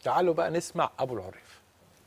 تعالوا بقى نسمع ابو العريف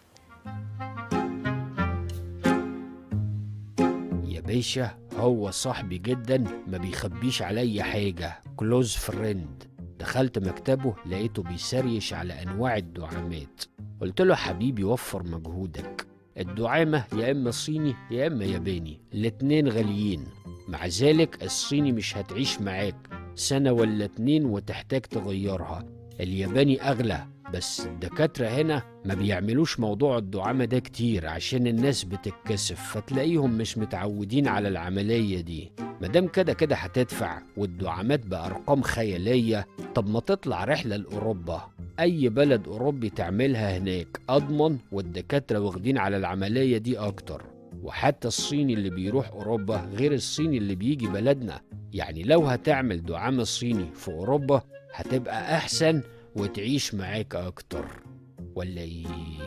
يا باشا هو صاحبي جدا ما بيخبيش عليا حاجة كلوز فريند دخلت مكتبه لقيته بيسريش على أنواع الدعامات قلت له حبيبي وفر مجهودك الدعامة يا إما صيني يا إما ياباني الاتنين غاليين مع ذلك الصيني مش هتعيش معاك سنة ولا اتنين وتحتاج تغيرها الياباني أغلى بس الدكاترة هنا ما بيعملوش موضوع الدعامة ده كتير عشان الناس بتتكسف فتلاقيهم مش متعودين على العملية دي مادام كده كده هتدفع والدعامات بأرقام خيالية طب ما تطلع رحلة لأوروبا أي بلد أوروبي تعملها هناك أضمن والدكاترة واخدين على العملية دي أكتر وحتى الصيني اللي بيروح أوروبا غير الصيني اللي بيجي بلدنا يعني لو هتعمل دعامة صيني في أوروبا هتبقى أحسن وتعيش معاك أكتر ولا إيه؟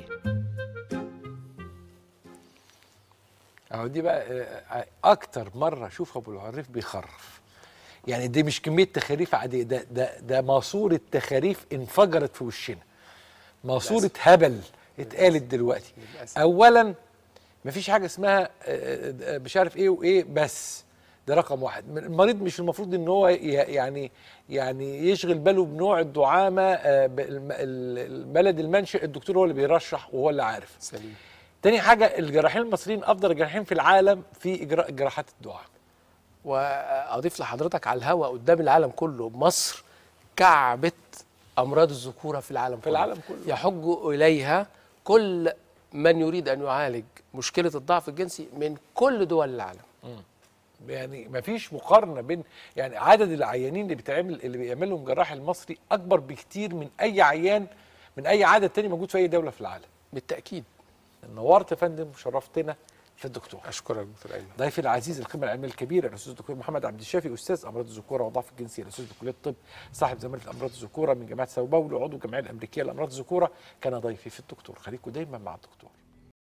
اهو دي بقى آه، اكتر مره اشوف ابو العريف بيخرف يعني دي مش كميه تخاريف عاديه ده ده ده ماسوره تخاريف انفجرت في وشنا ماسوره هبل اتقالت دلوقتي للأسف. اولا مفيش حاجه اسمها آه، آه، مش عارف ايه وايه بس ده رقم واحد المريض مش المفروض ان هو ي- يعني يعني يشغل باله بنوع الدعامه آه، بالم- ال- البلد المنشئ الدكتور هو اللي بيرشح وهو اللي عارف سليم تاني حاجة الجراحين المصريين أفضل الجراحين في العالم في إجراء جراحات الدعاء واضيف لحضرتك على الهواء قدام العالم كله مصر كعبه امراض الذكوره في العالم في العالم كله. يحج اليها كل من يريد ان يعالج مشكله الضعف الجنسي من كل دول العالم يعني ما فيش مقارنة بين يعني عدد العيانين اللي بيتعمل اللي بيعمل لهم جراح المصري أكبر بكتير من أي عيان من أي عدد تاني موجود في أي دولة في العالم بالتاكيد نورت يا فندم وشرفتنا في الدكتور اشكرك دكتور ايمن ضيفي العزيز القيمة العلمية الكبيرة الأستاذ الدكتور محمد عبد الشافي أستاذ أمراض الذكورة والضعف الجنسي الأستاذ بكلية الطب صاحب زمالة أمراض الذكورة من جامعة ساو باولو عضو الجمعية الأمريكية لأمراض الذكورة كان ضيفي في الدكتور خليكم دايما مع الدكتور